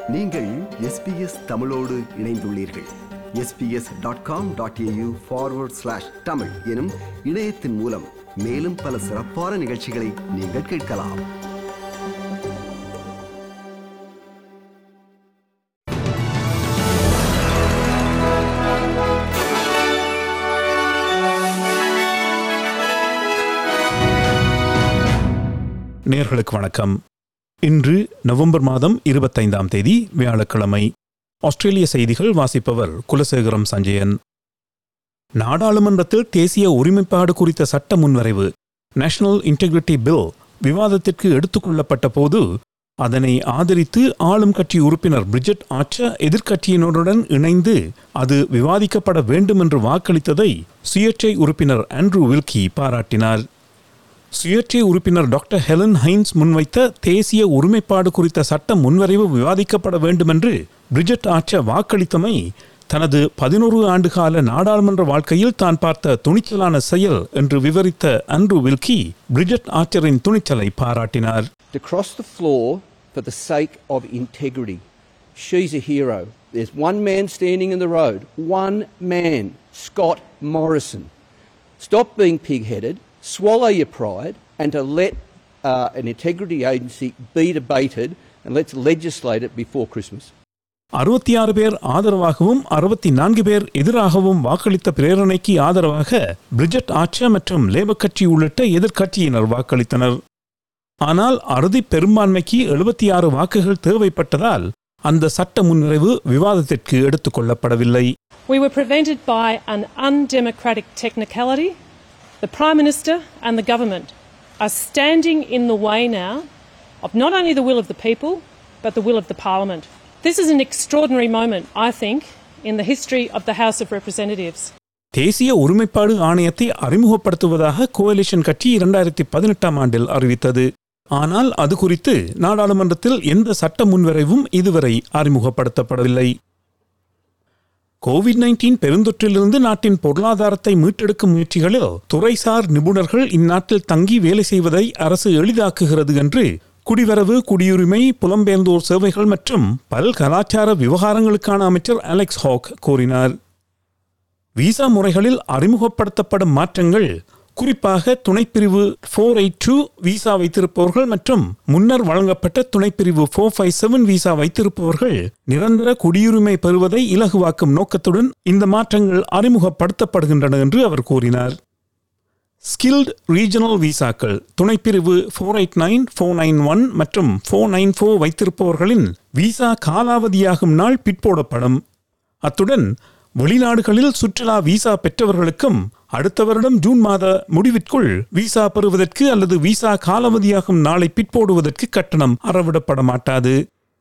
நீங்கள் எஸ்பிஎஸ் தமிழோடு இணைந்துள்ளீர்கள் SBS dot com dot AU forward slash Tamil எனும் இணையத்தின் மூலம் மேலும் பல சிறப்பான நிகழ்ச்சிகளை நீங்கள் கேட்கலாம் நேர்களுக்கு வணக்கம் இன்று நவம்பர் மாதம் இருபத்தைந்தாம் தேதி வியாழக்கிழமை ஆஸ்திரேலிய செய்திகள் வாசிப்பவர் குலசேகரம் சஞ்சயன் நாடாளுமன்றத்தில் தேசிய ஒருமைப்பாடு குறித்த சட்ட முன்வரைவு நேஷனல் இன்டெகிரிட்டி பில் விவாதத்திற்கு எடுத்துக்கொள்ளப்பட்ட போது அதனை ஆதரித்து ஆளும் கட்சி உறுப்பினர் பிரிஜெட் ஆச்ச எதிர்க்கட்சியினருடன் இணைந்து அது விவாதிக்கப்பட வேண்டும் என்று வாக்களித்ததை சுயேட்சை உறுப்பினர் ஆண்ட்ரூ வில்கி பாராட்டினார் சுயேட்சை உறுப்பினர் டாக்டர் ஹெலன் ஹைன்ஸ் முன்வைத்த தேசிய ஒருமைப்பாடு குறித்த சட்ட முன்வரைவு விவாதிக்கப்பட வேண்டுமென்று பிரிஜெட் ஆச்ச வாக்களித்தமை தனது பதினோரு ஆண்டுகால நாடாளுமன்ற வாழ்க்கையில் தான் பார்த்த துணிச்சலான செயல் என்று விவரித்த அன்ரு வில்கி பிரிஜெட் ஆச்சரின் துணிச்சலை பாராட்டினார் to cross the floor for the sake of integrity. She's a hero. There's one man standing in the road. One man, Scott Morrison. Stop being pig headed, swallow your pride, and to let uh, an integrity agency be debated and let's legislate it before Christmas. அறுபத்தி ஆறு பேர் ஆதரவாகவும் அறுபத்தி நான்கு பேர் எதிராகவும் வாக்களித்த பிரேரணைக்கு ஆதரவாக பிரிஜெட் ஆச்ச மற்றும் லேபர் கட்சி உள்ளிட்ட எதிர்க்கட்சியினர் வாக்களித்தனர் ஆனால் அறுதி பெரும்பான்மைக்கு எழுபத்தி ஆறு வாக்குகள் தேவைப்பட்டதால் அந்த சட்ட முன்வரைவு விவாதத்திற்கு எடுத்துக் கொள்ளப்படவில்லை We were prevented by an undemocratic technicality. The Prime Minister and the government are standing in the way now of not only the will of the people, but the will of the Parliament. This is an extraordinary moment, I think, in the history of the House of Representatives. தேசிய ஒருமைப்பாடு ஆணையத்தை அறிமுகப்படுத்துவதாக கோalition கட்சி இரண்டாயிரத்தி பதினெட்டாம் ஆண்டில் அறிவித்தது ஆனால் அது குறித்து நாடாளுமன்றத்தில் எந்த சட்ட முன்வரைவும் இதுவரை அறிமுகப்படுத்தப்படவில்லை கோவிட் நைன்டீன் பெருந்தொற்றிலிருந்து நாட்டின் பொருளாதாரத்தை மீட்டெடுக்கும் முயற்சிகளில் துறைசார் நிபுணர்கள் இந்நாட்டில் தங்கி வேலை செய்வதை அரசு எளிதாக்குகிறது என்று குடிவரவு குடியுரிமை புலம்பெயர்ந்தோர் சேவைகள் மற்றும் பல் கலாச்சார விவகாரங்களுக்கான அமைச்சர் அலெக்ஸ் ஹாக் கூறினார் விசா முறைகளில் அறிமுகப்படுத்தப்படும் மாற்றங்கள் குறிப்பாக துணைப்பிரிவு ஃபோர் எயிட் டூ விசா வைத்திருப்பவர்கள் மற்றும் முன்னர் வழங்கப்பட்ட துணைப்பிரிவு ஃபோர் ஃபைவ் செவன் விசா வைத்திருப்பவர்கள் நிரந்தர குடியுரிமை பெறுவதை இலகுவாக்கும் நோக்கத்துடன் இந்த மாற்றங்கள் அறிமுகப்படுத்தப்படுகின்றன என்று அவர் கூறினார் ஸ்கில்ட் ரீஜனல் விசாக்கள் துணைப்பிரிவு four eight nine four nine one மற்றும் ஃபோர் நைன் ஃபோர் வைத்திருப்பவர்களின் விசா காலாவதியாகும் நாள் பிற்போடப்படும் அத்துடன் வெளிநாடுகளில் சுற்றுலா விசா பெற்றவர்களுக்கும் அடுத்த வருடம் ஜூன் மாத முடிவிற்குள் விசா பெறுவதற்கு அல்லது விசா காலாவதியாகும் நாளை பிற்போடுவதற்கு கட்டணம் அறவிடப்பட மாட்டாது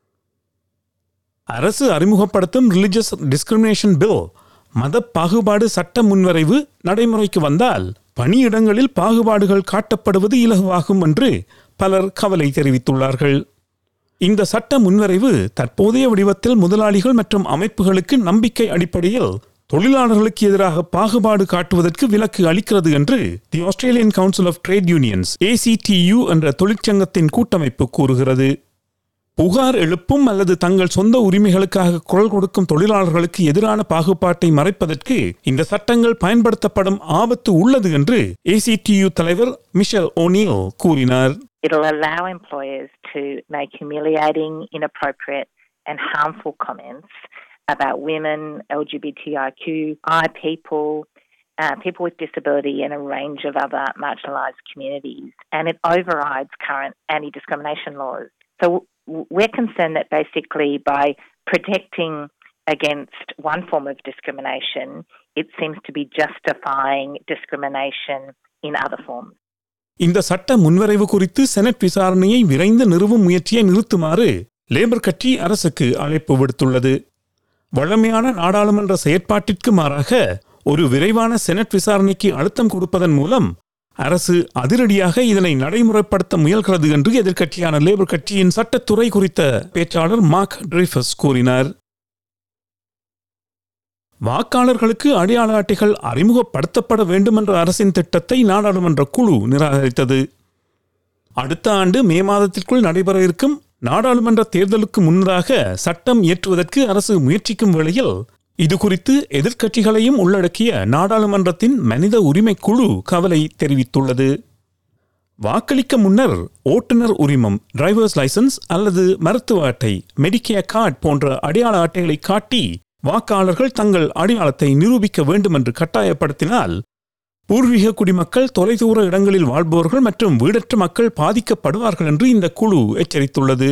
அரசு அறிமுகப்படுத்தும் ரிலிஜியஸ் டிஸ்கிரிமினேஷன் பில் மத பாகுபாடு சட்ட முன்வரைவு நடைமுறைக்கு வந்தால் பணியிடங்களில் பாகுபாடுகள் காட்டப்படுவது இலகுவாகும் என்று பலர் கவலை தெரிவித்துள்ளார்கள் இந்த சட்ட முன்வரைவு தற்போதைய வடிவத்தில் முதலாளிகள் மற்றும் அமைப்புகளுக்கு நம்பிக்கை அடிப்படையில் தொழிலாளர்களுக்கு எதிராக பாகுபாடு காட்டுவதற்கு விலக்கு அளிக்கிறது என்று the Australian council of trade unions ACTU என்ற தொழிற்சங்கத்தின் கூட்டமைப்பு கூறுகிறது புகார் எழுப்பும் அல்லது தங்கள் சொந்த உரிமைகளுக்காக குரல் கொடுக்கும் தொழிலாளர்களுக்கு எதிரான பாகுபாட்டை மறைப்பதற்கு இந்த சட்டங்கள் பயன்படுத்தப்படும் ஆபத்து உள்ளது என்று ஏசிடியு தலைவர் மிஷல் ஓனியல் கூறினார் It'll allow employers to make humiliating, inappropriate, and harmful comments about women, LGBTIQI people, uh, people with disability, and a range of other marginalised communities. And it overrides current anti discrimination laws. So w- we're concerned that basically by protecting against one form of discrimination, it seems to be justifying discrimination in other forms. இந்த சட்ட முன்வரைவு குறித்து senate விசாரணையை விரைந்து நிறுவும் முயற்சியை நிறுத்துமாறு labour கட்சி அரசுக்கு அழைப்பு விடுத்துள்ளது வழமையான நாடாளுமன்ற செயற்பாட்டிற்கு மாறாக ஒரு விரைவான செனட் விசாரணைக்கு அழுத்தம் கொடுப்பதன் மூலம் அரசு அதிரடியாக இதனை நடைமுறைப்படுத்த முயல்கிறது என்று எதிர்க்கட்சியான லேபர் கட்சியின் சட்டத்துறை குறித்த பேச்சாளர் மார்க் ட்ரிஃபஸ் கூறினார் வாக்காளர்களுக்கு அடையாள அட்டைகள் அறிமுகப்படுத்தப்பட வேண்டும் என்ற அரசின் திட்டத்தை நாடாளுமன்ற குழு நிராகரித்தது அடுத்த ஆண்டு மே மாதத்திற்குள் நடைபெற இருக்கும் நாடாளுமன்ற தேர்தலுக்கு முன்னதாக சட்டம் இயற்றுவதற்கு அரசு முயற்சிக்கும் வேளையில் இது குறித்து எதிர்க்கட்சிகளையும் உள்ளடக்கிய நாடாளுமன்றத்தின் மனித உரிமை குழு கவலை தெரிவித்துள்ளது வாக்களிக்க முன்னர் ஓட்டுநர் உரிமம் டிரைவர்ஸ் லைசன்ஸ் அல்லது மருத்துவ அட்டை மெடிக்கேர் கார்டு போன்ற அடையாள அட்டைகளை காட்டி வாக்காளர்கள் தங்கள் அடையாளத்தை நிரூபிக்க வேண்டும் என்று கட்டாயப்படுத்தினால் பூர்வீக குடிமக்கள் தொலைதூர இடங்களில் வாழ்பவர்கள் மற்றும் வீடற்ற மக்கள் பாதிக்கப்படுவார்கள் என்று இந்த குழு எச்சரித்துள்ளது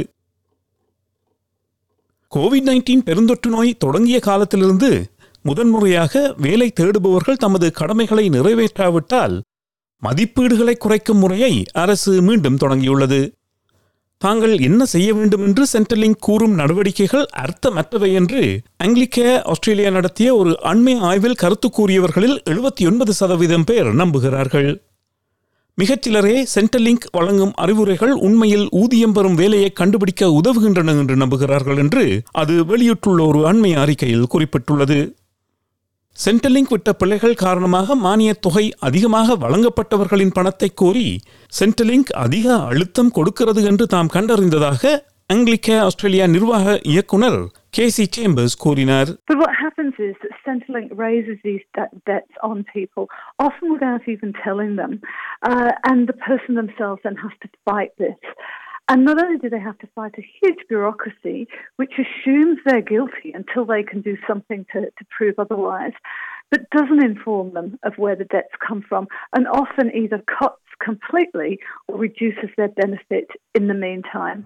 கோவிட் நைன்டீன் பெருந்தொற்று நோய் தொடங்கிய காலத்திலிருந்து முதன்முறையாக வேலை தேடுபவர்கள் தமது கடமைகளை நிறைவேற்றாவிட்டால் மதிப்பீடுகளை குறைக்கும் முறையை அரசு மீண்டும் தொடங்கியுள்ளது தாங்கள் என்ன செய்ய வேண்டும் என்று சென்ட்ரலிங்க் கூறும் நடவடிக்கைகள் அர்த்தமற்றவை என்று அங்கிலிக்க ஆஸ்திரேலியா நடத்திய ஒரு அண்மை ஆய்வில் கருத்து கூறியவர்களில் எழுபத்தி ஒன்பது சதவீதம் பேர் நம்புகிறார்கள் மிகச்சிலரே சென்ட்ரலிங்க் வழங்கும் அறிவுரைகள் உண்மையில் ஊதியம் பெறும் வேலையை கண்டுபிடிக்க உதவுகின்றன என்று நம்புகிறார்கள் என்று அது வெளியிட்டுள்ள ஒரு அண்மை அறிக்கையில் குறிப்பிட்டுள்ளது சென்ட்ரலிங்க் விட்ட பிள்ளைகள் காரணமாக மானியத் தொகை அதிகமாக வழங்கப்பட்டவர்களின் பணத்தை கோரி சென்ட்ரலிங்க் அதிக அழுத்தம் கொடுக்கிறது என்று தாம் கண்டறிந்ததாக அங்கிலிக்க ஆஸ்திரேலியா நிர்வாக இயக்குனர் கே சி சேம்பர்ஸ் கூறினார் But what happens is that Centrelink raises these de- debts on people, often without even telling them, uh, and the person themselves then has to fight this. And not only do they have to fight a huge bureaucracy, which assumes they're guilty until they can do something to, to prove otherwise, but doesn't inform them of where the debts come from, and often either cuts completely or reduces their benefit in the meantime.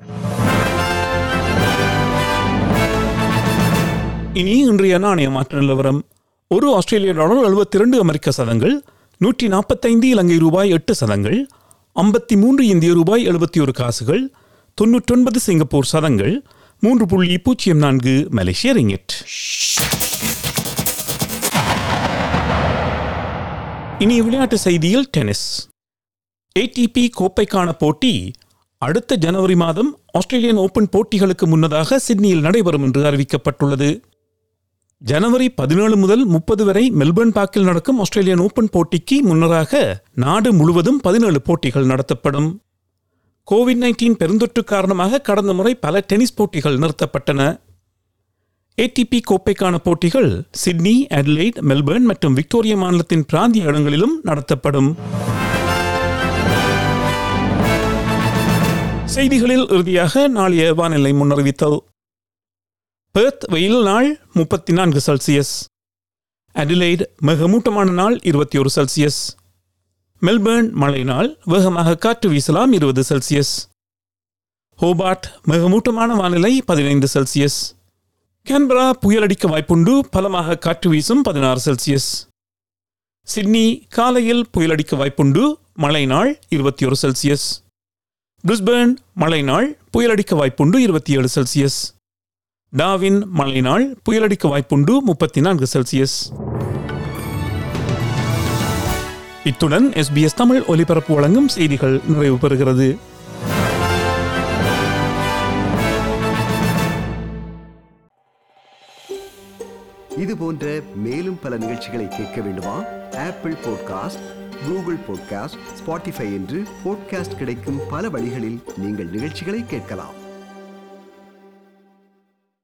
இனி இன்றைய நாணய மாற்ற நிலவரம் ஒரு ஆஸ்திரேலிய dollar எழுபத்தி இரண்டு அமெரிக்க சதங்கள் நூற்றி நாற்பத்தைந்து இலங்கை ரூபாய் எட்டு சதங்கள் ஐம்பத்தி மூன்று இந்திய ரூபாய் எழுபத்தி ஒரு காசுகள் தொன்னூற்றொன்பது சிங்கப்பூர் சதங்கள் மூன்று புள்ளி பூஜ்ஜியம் நான்கு மலேசிய ரிங்கிட் இனி விளையாட்டு செய்தியில் டென்னிஸ் ஏடிபி கோப்பைக்கான போட்டி அடுத்த ஜனவரி மாதம் ஆஸ்திரேலியன் ஓபன் போட்டிகளுக்கு முன்னதாக சிட்னியில் நடைபெறும் என்று அறிவிக்கப்பட்டுள்ளது ஜனவரி பதினேழு முதல் முப்பது வரை மெல்பர்ன் பார்க்கில் நடக்கும் ஆஸ்திரேலியன் ஓபன் போட்டிக்கு முன்னராக நாடு முழுவதும் பதினேழு போட்டிகள் நடத்தப்படும் கோவிட் நைன்டீன் பெருந்தொற்று காரணமாக கடந்த முறை பல டென்னிஸ் போட்டிகள் நிறுத்தப்பட்டன ஏடிபி கோப்பைக்கான போட்டிகள் சிட்னி அட்லைட் மெல்பர்ன் மற்றும் விக்டோரியா மாநிலத்தின் பிராந்திய இடங்களிலும் நடத்தப்படும் செய்திகளில் இறுதியாக நாளைய வானிலை முன்னறிவித்தல் பெர்த் வெயில் நாள் முப்பத்தி நான்கு செல்சியஸ் அடிலைட் மிகமூட்டமான நாள் இருபத்தி ஒரு செல்சியஸ் மெல்பர்ன் மழை நாள் வேகமாக காற்று வீசலாம் இருபது செல்சியஸ் ஹோபார்ட் மிகமூட்டமான வானிலை பதினைந்து செல்சியஸ் கேன்பரா புயலடிக்க வாய்ப்புண்டு பலமாக காற்று வீசும் பதினாறு செல்சியஸ் சிட்னி காலையில் புயலடிக்க வாய்ப்புண்டு மழை நாள் இருபத்தி ஒரு செல்சியஸ் பிரிஸ்பேர்ன் மழை நாள் புயலடிக்க வாய்ப்புண்டு இருபத்தி ஏழு செல்சியஸ் டாவின் மழை நாள் புயலடிக்க வாய்ப்புண்டு முப்பத்தி நான்கு செல்சியஸ் இத்துடன் எஸ்பிஎஸ் தமிழ் ஒலிபரப்பு வழங்கும் செய்திகள் நிறைவு பெறுகிறது இது போன்ற மேலும் பல நிகழ்ச்சிகளை கேட்க வேண்டுமா Apple podcast Google podcast Spotify என்று பாட்காஸ்ட் கிடைக்கும் பல வழிகளில் நீங்கள் நிகழ்ச்சிகளை கேட்கலாம்